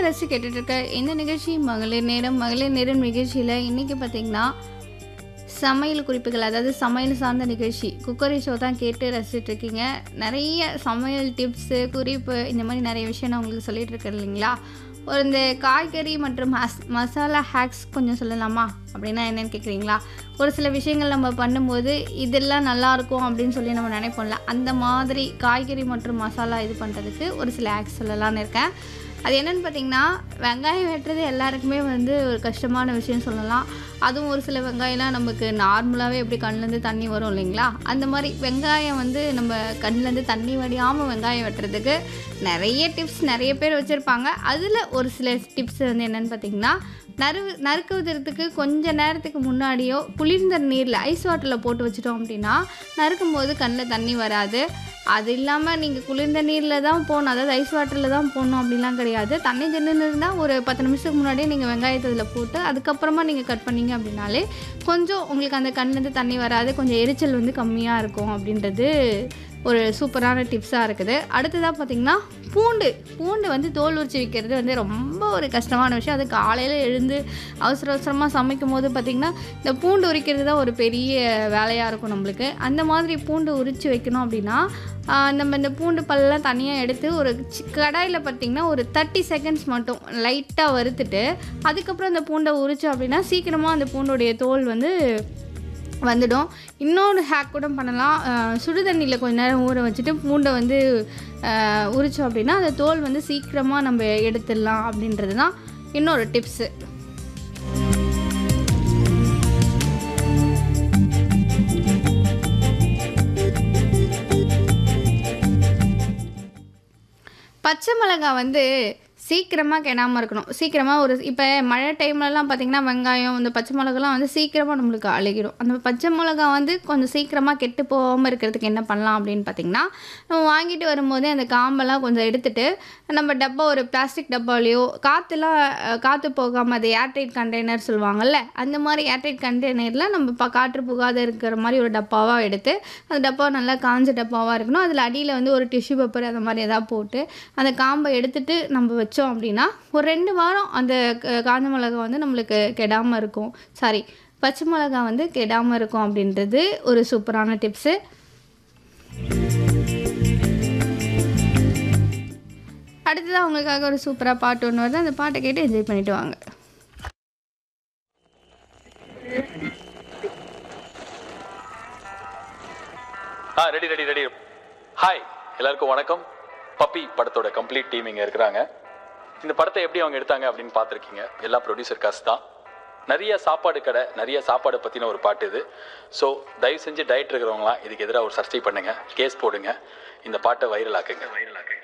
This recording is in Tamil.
ரசி கேட்டுட்டு இருக்க இந்த நிகழ்ச்சி மகளிர் நேரம் மகளிர் நேரம் நிகழ்ச்சியில் இன்றைக்கி பார்த்தீங்கன்னா சமையல் குறிப்புகள் அதாவது சமையல் சார்ந்த நிகழ்ச்சி குக்கரி ஷோ தான் கேட்டு ரசிச்சுட்டு இருக்கீங்க நிறைய சமையல் டிப்ஸு குறிப்பு இந்த மாதிரி நிறைய விஷயம் நான் உங்களுக்கு சொல்லிட்டு இருக்கேன் இல்லைங்களா ஒரு இந்த காய்கறி மற்றும் மஸ் மசாலா ஹேக்ஸ் கொஞ்சம் சொல்லலாமா அப்படின்னா என்னென்னு கேட்குறீங்களா ஒரு சில விஷயங்கள் நம்ம பண்ணும்போது இதெல்லாம் நல்லா இருக்கும் அப்படின்னு சொல்லி நம்ம நினைப்போம்ல அந்த மாதிரி காய்கறி மற்றும் மசாலா இது பண்ணுறதுக்கு ஒரு சில ஹேக்ஸ் சொல்லலாம்னு இருக்கேன் அது என்னென்னு பார்த்தீங்கன்னா வெங்காயம் வெட்டுறது எல்லாருக்குமே வந்து ஒரு கஷ்டமான விஷயம் சொல்லலாம் அதுவும் ஒரு சில வெங்காயம்லாம் நமக்கு நார்மலாகவே எப்படி கண்ணுலேருந்து தண்ணி வரும் இல்லைங்களா அந்த மாதிரி வெங்காயம் வந்து நம்ம கண்ணுலேருந்து தண்ணி வடியாமல் வெங்காயம் வெட்டுறதுக்கு நிறைய டிப்ஸ் நிறைய பேர் வச்சுருப்பாங்க அதில் ஒரு சில டிப்ஸ் வந்து என்னென்னு பார்த்தீங்கன்னா நறு நறுக்குவதற்கு கொஞ்ச நேரத்துக்கு முன்னாடியோ குளிர்ந்த நீரில் ஐஸ் வாட்டரில் போட்டு வச்சிட்டோம் அப்படின்னா நறுக்கும் போது கண்ணில் தண்ணி வராது அது இல்லாமல் நீங்கள் குளிர்ந்த நீரில் தான் போகணும் அதாவது ஐஸ் வாட்டரில் தான் போடணும் அப்படிலாம் கிடையாது தண்ணி ஜில்லுன்னு இருந்தால் ஒரு பத்து நிமிஷத்துக்கு முன்னாடியே நீங்கள் வெங்காயத்தை இதில் போட்டு அதுக்கப்புறமா நீங்கள் கட் பண்ணீங்க அப்படின்னாலே கொஞ்சம் உங்களுக்கு அந்த கண்ணிலேருந்து தண்ணி வராது கொஞ்சம் எரிச்சல் வந்து கம்மியாக இருக்கும் அப்படின்றது ஒரு சூப்பரான டிப்ஸாக இருக்குது அடுத்ததாக பார்த்திங்கன்னா பூண்டு பூண்டு வந்து தோல் உரிச்சு வைக்கிறது வந்து ரொம்ப ஒரு கஷ்டமான விஷயம் அது காலையில் எழுந்து அவசர அவசரமாக சமைக்கும் போது பார்த்திங்கன்னா இந்த பூண்டு உரிக்கிறது தான் ஒரு பெரிய வேலையாக இருக்கும் நம்மளுக்கு அந்த மாதிரி பூண்டு உரித்து வைக்கணும் அப்படின்னா ஆஹ் நம்ம இந்த பூண்டு பல்லெல்லாம் தனியாக எடுத்து ஒரு சி- கடாயில் பார்த்திங்கன்னா ஒரு தேர்ட்டி செகண்ட்ஸ் மட்டும் லைட்டாக வறுத்துட்டு அதுக்கப்புறம் அந்த பூண்டை உரிச்சோம் அப்படின்னா சீக்கிரமாக அந்த பூண்டுடைய தோல் வந்து வந்துடும் இன்னொரு ஹேக் கூட பண்ணலாம் அஹ் சுடு தண்ணியில் கொஞ்ச நேரம் ஊற வச்சுட்டு பூண்டை வந்து அஹ், உரிச்சோம் அப்படின்னா அந்த தோல் வந்து சீக்கிரமாக நம்ம எடுத்துடலாம் அப்படின்றது தான் இன்னொரு டிப்ஸு பச்சை மிளகாய் வந்து சீக்கிரமாக கெடாமல் இருக்கணும் சீக்கிரமாக ஒரு இப்போ மழை டைம்லலாம் பார்த்திங்கன்னா வெங்காயம் இந்த பச்சை மிளகாலாம் வந்து சீக்கிரமாக நம்மளுக்கு அழுகிடும் அந்த பச்சை மிளகா வந்து கொஞ்சம் சீக்கிரமாக கெட்டு போகாமல் இருக்கிறதுக்கு என்ன பண்ணலாம் அப்படின்னு பார்த்திங்கன்னா நம்ம வாங்கிட்டு வரும்போதே அந்த காம்பெல்லாம் கொஞ்சம் எடுத்துட்டு நம்ம டப்பா ஒரு பிளாஸ்டிக் டப்பாலேயோ காற்றுலாம் காற்று போகாமல் அது ஏர்டைட் கண்டெய்னர் சொல்லுவாங்கல்ல அந்த மாதிரி ஏர்டைட் கண்டெய்னரில் நம்ம இப்போ காற்று புகாத இருக்கிற மாதிரி ஒரு டப்பாவாக எடுத்து அந்த டப்பா நல்லா காஞ்ச டப்பாவாக இருக்கணும் அதில் அடியில் வந்து ஒரு டிஷ்யூ பேப்பர் அந்த மாதிரி எதாவது போட்டு அந்த காம்பை எடுத்துட்டு நம்ம வச்சோம் அப்படின்னா ஒரு ரெண்டு வாரம் அந்த க- காஞ்ச மிளகா வந்து நம்மளுக்கு கெடாமல் இருக்கும் சாரி பச்சை மிளகா வந்து கெடாமல் இருக்கும் அப்படின்றது ஒரு சூப்பரான டிப்ஸு அடுத்ததாக உங்களுக்காக ஒரு சூப்பராக பாட்டு ஒன்று வருது அந்த பாட்டை கேட்டு என்ஜாய் பண்ணிட்டு வாங்க ஆ ரெடி ரெடி ரெடி ஹாய் எல்லாருக்கும் வணக்கம் பப்பி படத்தோட கம்ப்ளீட் டீம் இங்கே இருக்கிறாங்க இந்த படத்தை எப்படி அவங்க எடுத்தாங்க அப்படின்னு பார்த்துருக்கீங்க எல்லா ப்ரொடியூசர் காசு தான் நிறைய சாப்பாடு கடை நிறைய சாப்பாடை பற்றின ஒரு பாட்டு இது ஸோ தயவு செஞ்சு டயட் இருக்கிறவங்களாம் இதுக்கு எதிராக ஒரு சர்ச்சை பண்ணுங்க கேஸ் போடுங்க இந்த பாட்டை வைரல் ஆக்குங்க வைரல் ஆக்குங்க